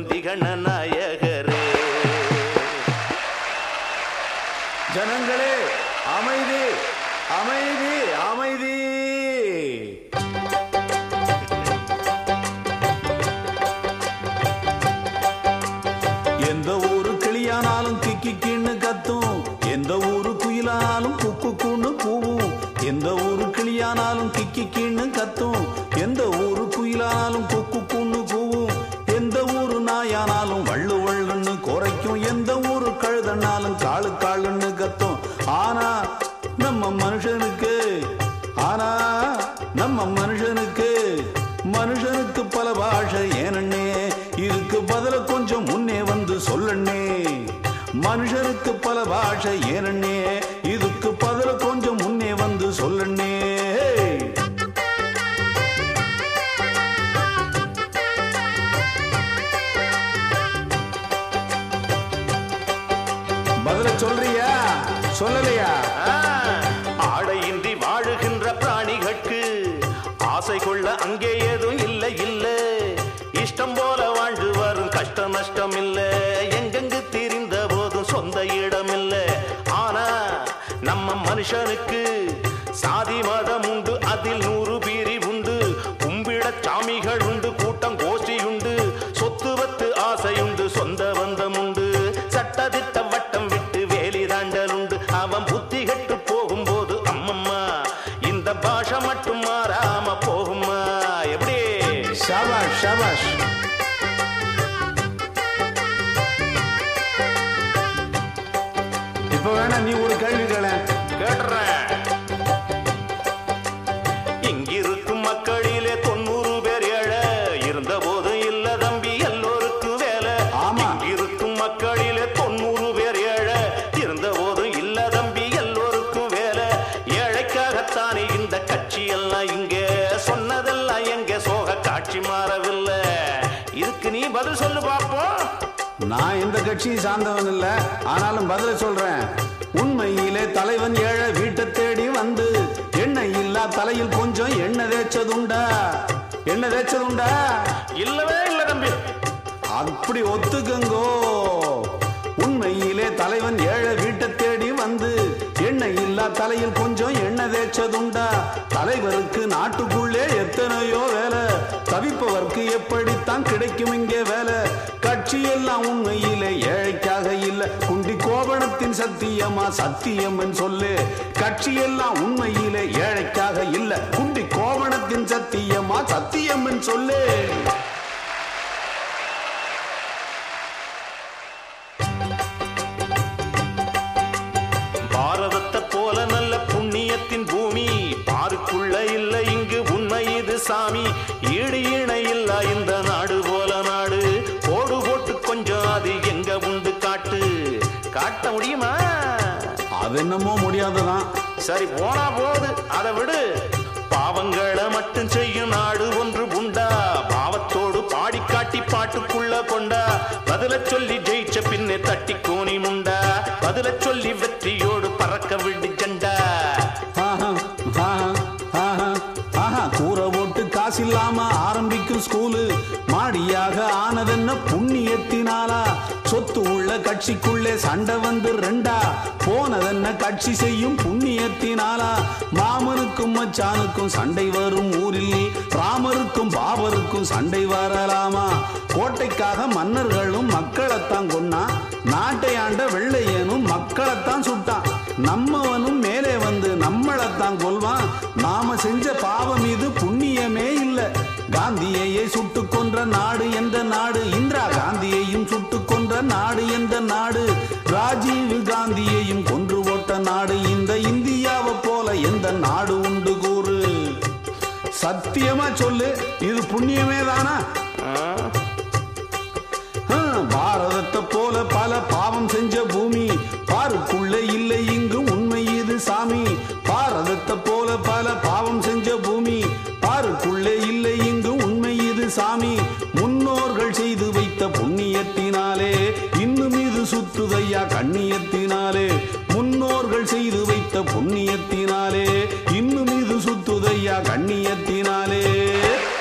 திகண நாயகரே ஜனங்களே அமைதி அமைதி அமைதி எந்த ஊரு கிளியானாலும் கிக்கி கின்னு கத்தும் எந்த ஊரு குயிலானாலும் குக்கு கூன்னு கூவும் எந்த ஊரு கிளியானாலும் கிக்கி கின்னு கத்தும் எந்த ஊரு குயிலானாலும் குக்கு கூன்னு கூவும் எந்த ஊரு நாயானாலும் வள்ளு வள்ளுன்னு குறைக்கும் எந்த ஊரு கழுதனாலும் காளு காளுன்னு கத்தும் ஆனா நம்ம மனுஷனுக்கு ஆனா நம்ம மனுஷனுக்கு மனுஷனுக்கு பல பாஷை ஏனண்ணே இதுக்கு பதில கொஞ்சம் முன்னே வந்து சொல்லண்ணே மனுஷனுக்கு பல பாஷை ஏனண்ணே இதுக்கு பதில கொஞ்சம் முன்னே வந்து சொல்லண்ணே பதில சொல்றியா சொல்லலையா ஆ, ஆடையின்றி வாழுகின்ற பிராணிகட்கு ஆசை கொள்ள அங்கே ஏதும் இல்லை இல்ல இஷ்டம் போல வாழ்ந்து வரும் கஷ்ட நஷ்டம் இல்ல எங்கெங்கு திரிந்த போதும் சொந்த இடம் இல்ல ஆனா நம்ம மனுஷனுக்கு சாதி மதம் உண்டு அதில் நூறு பீரி உண்டு கும்பிட சாமிகள் உண்டு கூட்டம் கோஷ்டி உண்டு சொத்து வத்து ஆசையுண்டு சொந்த பந்தம் உண்டு சட்டதிட்ட வட்டம் விட்டு வேலி தாண்டல் உண்டு அவன் புத்தி கெட்டு போகும்போது அம்மம்மா இந்த பாஷை மட்டும் மாறாம போகுமா எப்படி ஷாபாஷ் ஷாபாஷ் இப்ப வேணா நீ ஒரு கேள்வி கேள கேட்டுறேன் இங்கிருக்கும் மக்களிலே தொண்ணூறு பேர் ஏழை இருந்த போதும் இல்ல தம்பி எல்லோருக்கும் வேலை ஆமா. இங்கிருக்கும் மக்களிலே தொண்ணூறு பேர் ஏழை இருந்த போதும் இல்ல தம்பி எல்லோருக்கும் வேலை ஏழைக்காகத்தானே இந்த கட்சி எல்லாம் இங்க சொன்னதெல்லாம் எங்க சோக காட்சி மாறவில்லை இதுக்கு நீ பதில் சொல்லு பாப்போம் நான் எந்த கட்சியும் சார்ந்தவன் இல்ல ஆனாலும் பதில சொல்றேன் உண்மையிலே தலைவன் ஏழை வீட்டை தேடி வந்து எண்ணெய் இல்லா தலையில் கொஞ்சம் எண்ணெய் தேய்ச்சதுண்டா எண்ணெய் தேய்ச்சதுண்டா இல்லவே இல்ல தம்பி அப்படி ஒத்துக்கங்கோ உண்மையிலே தலைவன் ஏழை வீட்டை தேடி வந்து எண்ணெய் இல்லா தலையில் கொஞ்சம் எண்ணெய் தேய்ச்சதுண்டா தலைவருக்கு நாட்டுக்குள்ளே எத்தனையோ வேலை தவிப்பவர்க்கு எப்படித்தான் கிடைக்கும் இங்கே வேலை கட்சி எல்லாம் உண்மையிலே ஏழைக்காக இல்ல குண்டி கோபணத்தின் சத்தியமா சத்தியம் சொல்லு கட்சி எல்லாம் உண்மையிலே ஏழைக்காக இல்ல குண்டி கோபணத்தின் சத்தியமா சத்தியம் சொல்லு பாரதத்தை போல நல்ல புண்ணியத்தின் பூமி பாருக்குள்ள இல்ல இங்கு உண்மை இது சாமி ஈடு இணை இல்ல இந்த நாடு போல நாடு போடு போட்டு கொஞ்சம் அது எங்க உண்டு காட்டு காட்ட முடியுமா அது என்னமோ முடியாததான் சரி போனா போது அதை விடு பாவங்களை மட்டும் செய்யும் நாடு ஒன்று உண்டா பாவத்தோடு பாடி காட்டி பாட்டுக்குள்ள கொண்டா பதில சொல்லி ஜெயிச்ச பின்னே தட்டி கோணி முண்டா பதில சொல்லி வெற்றியோடு பறக்க விடு ஜெண்டா ஆஹா, ஆஹா, ஆஹா, ஆஹா. கூரை போட்டு காசு இல்லாம ஆரம்பிக்கும் ஸ்கூலு மாடியாக ஆனதென்ன புண்ணியத்தினாலா சொத்து உள்ள கட்சிக்குள்ளே சண்டை வந்து ரெண்டா போனதென்ன கட்சி செய்யும் புண்ணியத்தினாலா மாமனுக்கும் மச்சானுக்கும் சண்டை வரும் ஊரில் ராமருக்கும் பாபருக்கும் சண்டை வரலாமா கோட்டைக்காக மன்னர்களும் மக்களைத்தான் கொன்னா நாட்டை ஆண்ட வெள்ளையனும் மக்களைத்தான் சுட்டான் நம்மவனும் மேலே வந்து நம்மளைத்தான் கொல்வான் நாம செஞ்ச பாவம் இது புண்ணியமே இல்ல காந்தியையே சுட்டு கொன்ற நாடு என்ற நாடு இந்திரா காந்தியையும் சுட்டு கொன்ற நாடு என்ற நாடு ராஜீவ் காந்தியையும் கொன்று போட்ட நாடு இந்த இந்தியாவை போல எந்த நாடு உண்டு கூறு சத்தியமா சொல்லு இது புண்ணியமே தானா ஆ, பாரதத்தை போல பல பாவம் செஞ்ச பூமி பாருக்குள்ள இல்லை இங்கு உண்மை இது சாமி பாரதத்தை போல பல பாவம் செஞ்ச பூமி பாருக்குள்ளே இல்லை இங்கு உண்மை இது சாமி முன்னோர்கள் செய்து வைத்த புண்ணியத்தினாலே இன்னும் இது சுத்துதையா கண்ணியத்தினாலே முன்னோர்கள் செய்து வைத்த புண்ணியத்தினாலே இன்னும் இது சுத்துதையா கண்ணியத்தினாலே